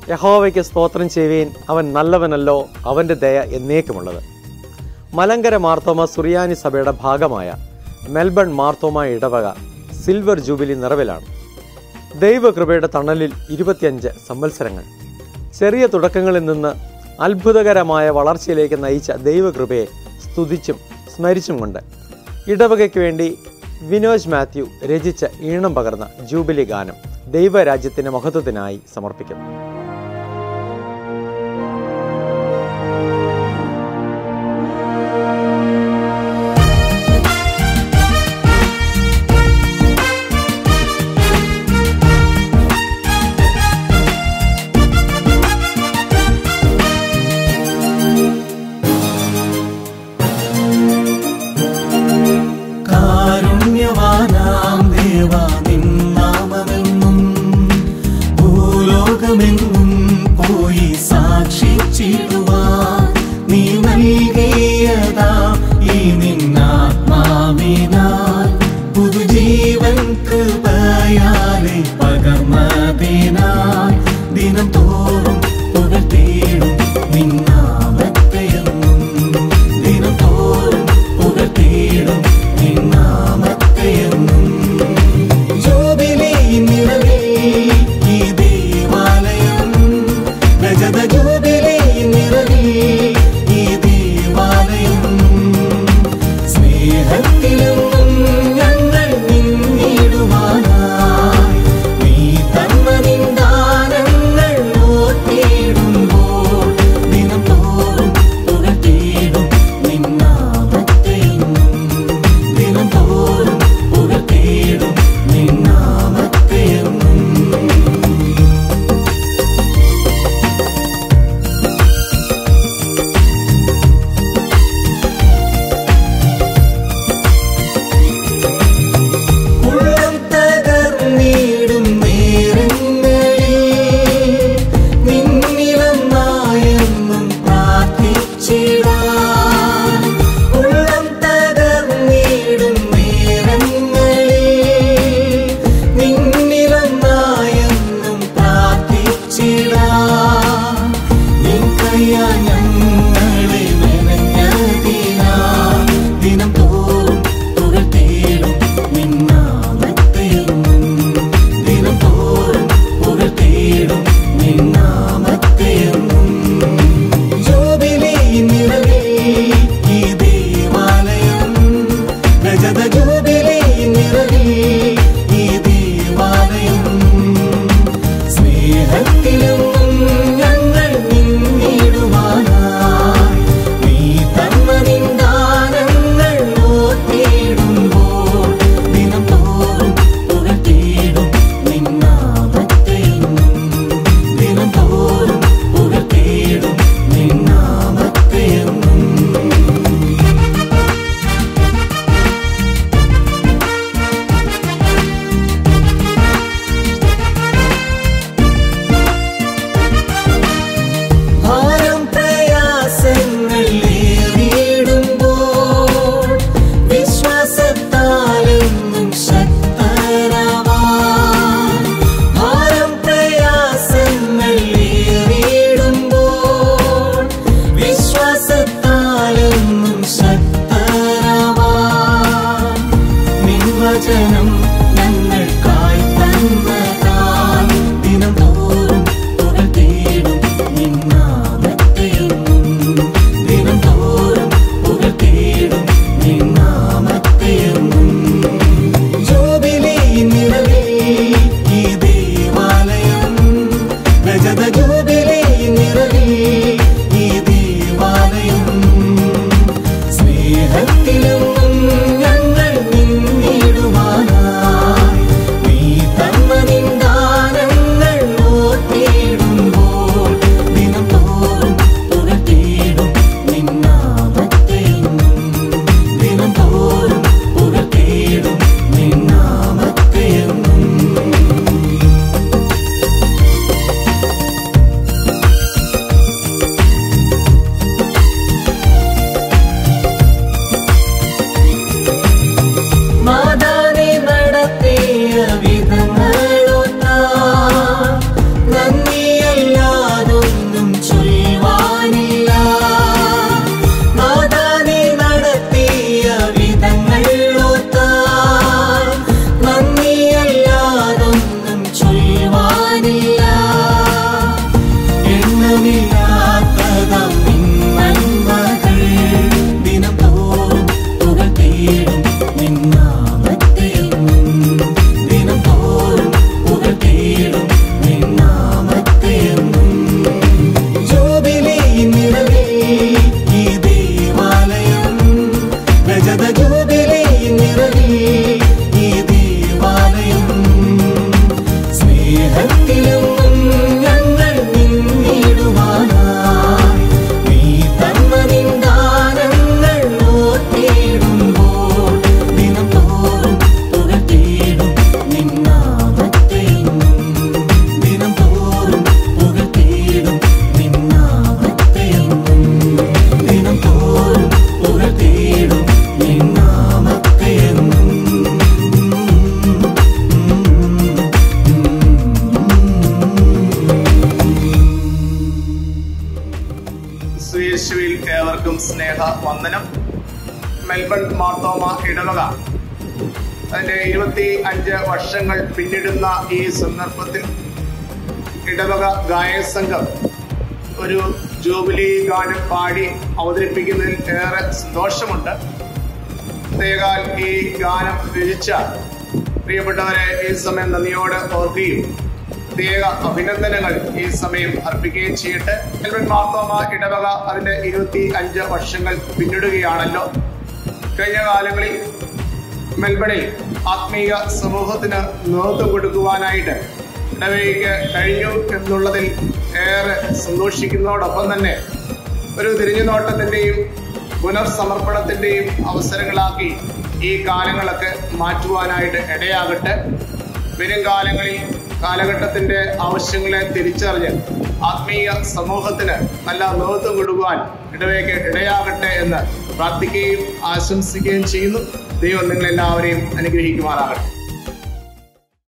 യഹോവയ്ക്ക് സ്തോത്രം ചെയ്യുവീൻ അവൻ നല്ലവനല്ലോ അവന്റെ ദയ എന്നേക്കുമുള്ളത് മലങ്കര മാർത്തോമ സുറിയാനി സഭയുടെ ഭാഗമായ മെൽബൺ മാർത്തോമ ഇടവക സിൽവർ ജൂബിലി നിറവിലാണ് ദൈവകൃപയുടെ തണലിൽ ഇരുപത്തിയഞ്ച് സംവത്സരങ്ങൾ ചെറിയ തുടക്കങ്ങളിൽ നിന്ന് അത്ഭുതകരമായ വളർച്ചയിലേക്ക് നയിച്ച ദൈവകൃപയെ സ്തുതിച്ചും സ്മരിച്ചും കൊണ്ട് ഇടവകയ്ക്ക് വേണ്ടി വിനോജ് മാത്യു രചിച്ച ഈണം പകർന്ന ജൂബിലി ഗാനം ദൈവരാജ്യത്തിന്റെ മഹത്വത്തിനായി സമർപ്പിക്കുന്നു കാരുണ്യവാനാം ദേവാ നിൻ നാമമെന്നും ഭൂലോകമെങ്ങും പോയി സാക്ഷിച്ചിടുവാൻ നീ നൽകിയതാ ഈ നിന്നാത്മാവിനാൽ പുതുജീവൻ കൃപയാലെ പകർന്നതിനാൽ ദിനം തോറും പുകഴ്ത്തിയിടും നിന്നാമത്തെയെന്നും ദിനം തോറും പുകഴ്ത്തിയിടും നിന്നാമത്തെയെന്നും ജൂബിലി നിറവിൽ ഈ ദേവാലയം രജത ജൂബിലി നിറവിൽ ഈ ദേവാലയം സ്നേഹത്തിലും ഞങ്ങൾ നിന്നിടുവാനായി നീ തന്ന നിന്ദാനങ്ങൾ ഓർത്തിടുവാൻ ഏവർക്കും സ്നേഹ വന്ദനം മെൽബൺ മാർത്തോമ ഇടവക അതിന്റെ ഇരുപത്തി അഞ്ച് വർഷങ്ങൾ പിന്നിടുന്ന ഈ സന്ദർഭത്തിൽ ഇടവക ഗായക സംഘം ഒരു ജൂബിലി ഗാനം പാടി അവതരിപ്പിക്കുന്നതിൽ ഏറെ സന്തോഷമുണ്ട് പ്രത്യേകാൽ ഈ ഗാനം രചിച്ച പ്രിയപ്പെട്ടവരെ ഈ സമയം നന്ദിയോട് ഓർക്കുകയും പ്രത്യേക അഭിനന്ദനങ്ങൾ ഈ സമയം അർപ്പിക്കുകയും ചെയ്യട്ടെ മെൽബൺ മാർത്തോമ ഇടവക അതിന്റെ ഇരുപത്തി അഞ്ച് വർഷങ്ങൾ പിന്നിടുകയാണല്ലോ കഴിഞ്ഞ കാലങ്ങളിൽ മെൽബണിൽ ആത്മീയ സമൂഹത്തിന് നേതൃത്വം കൊടുക്കുവാനായിട്ട് ഇടവയ്ക്ക് കഴിഞ്ഞു എന്നുള്ളതിൽ ഏറെ സന്തോഷിക്കുന്നതോടൊപ്പം തന്നെ ഒരു തിരിഞ്ഞുനോട്ടത്തിന്റെയും പുനർസമർപ്പണത്തിന്റെയും അവസരങ്ങളാക്കി ഈ കാലങ്ങളൊക്കെ മാറ്റുവാനായിട്ട് ഇടയാകട്ടെ വരും കാലങ്ങളിൽ കാലഘട്ടത്തിന്റെ ആവശ്യങ്ങളെ തിരിച്ചറിഞ്ഞ് ആത്മീയ സമൂഹത്തിന് നല്ല നേതൃത്വം കൊടുക്കുവാൻ ഇടവയ്ക്ക് ഇടയാകട്ടെ എന്ന് പ്രാർത്ഥിക്കുകയും ആശംസിക്കുകയും ചെയ്യുന്നു ദൈവം നിങ്ങളെല്ലാവരെയും അനുഗ്രഹിക്കുമാറാകട്ടെ